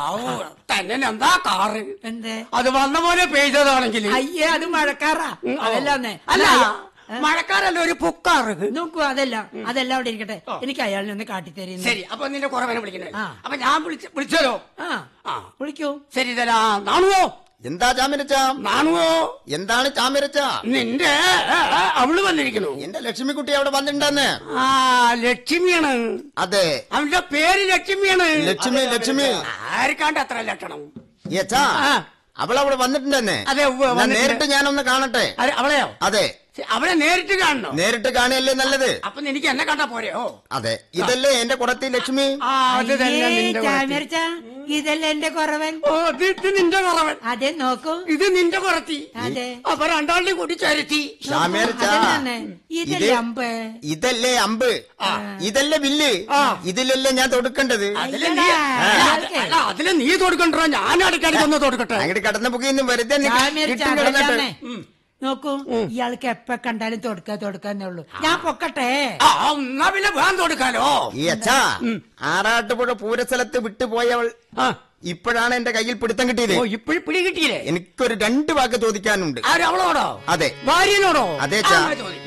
ആവൂ, തന്നെ എന്താ കാറ് എന്തേ അത് വന്ന പോലെ പെയ്തതാണെങ്കിൽ അയ്യേ അത് മഴക്കാറാ അതല്ലാന്നേ അല്ല ഏ? മഴക്കാരല്ല ഒരു പുക്കാറ് നോക്കൂ അതല്ല അതെല്ലാം അവിടെ ഇരിക്കട്ടെ എനിക്ക് അയാളിനെ ഒന്ന് കാട്ടിത്തരുന്നു ശരി അപ്പൊ നിന്റെ കുറവനെ വിളിക്കണേ ആ. അപ്പൊ ഞാൻ വിളിച്ച വിളിച്ചല്ലോ ആ ആ വിളിക്കൂ ശരി തരാ നാണുവോ എന്താ ചാമിരച്ച നാണുവോ എന്താണ് ചാമിരച്ച നിന്റെ ഏ, ഏ, അവള് വന്നിരിക്കണു എന്റെ ലക്ഷ്മിക്കുട്ടി അവിടെ വന്നിട്ടുണ്ടെന്ന് ആ ലക്ഷ്മിയാണ് അതെ അവന്റെ പേര് ലക്ഷ്മിയാണ് ലക്ഷ്മി ലക്ഷ്മി ആർക്കാണ്ട് അത്ര ലക്ഷണം യച്ചാ ആ. അവളവിടെ വന്നിട്ടുണ്ടെന്ന് അതെ, ഉവ്വ് എന്നാ വന്നിട്ടുണ്ട്. നേരിട്ട് ഞാനൊന്ന് കാണട്ടെ അത് അവളെയോ അതെ ശരി, അവളെ നേരിട്ട് കാണണോ നേരിട്ട് കാണുകയല്ലേ നല്ലത് അപ്പൊ എനിക്ക് എന്നെ കണ്ടാ പോരെയോ അതെ ഇതല്ലേ എന്റെ കുടത്തി ലക്ഷ്മി ആ അത് തന്നെ നിന്റെ കുറത്തി. ചാമരച്ച ഇതല്ലേ എന്റെ കുറവൻ ഓ ഇത് ഇത് നിന്റെ കുറവൻ അതെ നോക്കൂ ഇത് നിന്റെ കുറത്തി അതെ അപ്പൊ രണ്ടാളുടെ കൂടി ചരത്തി ചാമേരച്ച അതന്നെ ഇതല്ലേ ഇത് അമ്പ് ഇതല്ലേ അമ്പ് ഇതല്ലേ വില്ല് ഇതിലല്ലേ ഞാൻ തൊടുക്കേണ്ടത് അതില് നീ അയ്യടാ, അല്ല, അത് ഇതൊക്കെ. അല്ല, അതില് നീ തൊടുക്കണ്ടോ ഞാൻ അടിക്കടിക്ക് ഒന്ന് തൊടുക്കട്ടെ അങ്ങോട്ട് കടന്ന പുകയിന്ന് വെറുതെ നിക്ക് ചാമരച്ച ഇട്ടും കിടന്നിട്ട്. അതല്ലാന്നേ നോക്കൂ ഇയാൾക്ക് എപ്പ കണ്ടാലും തൊടുക്ക തൊടുക്കാന്നേ ഉള്ളൂ ഞാൻ പൊക്കട്ടെ ആ എന്നാ പിന്നെ വേഗം തൊടുക്കാലോ ഈ അച്ഛാ ആറാട്ടുപുഴ പൂരസ്ഥലത്ത് വിട്ടുപോയവൾ ആ ഇപ്പോഴാണ് എന്റെ കയ്യിൽ പിടുത്തം കിട്ടിയത് ഓ ഇപ്പഴും പിടി കിട്ടിയില്ലേ എനിക്കൊരു രണ്ട് വാക്ക് ചോദിക്കാനുണ്ട് ആര് അവളോടോ അതെ ഭാര്യനോടോ അതെ, ചാ. ആ, ചോദിക്ക്.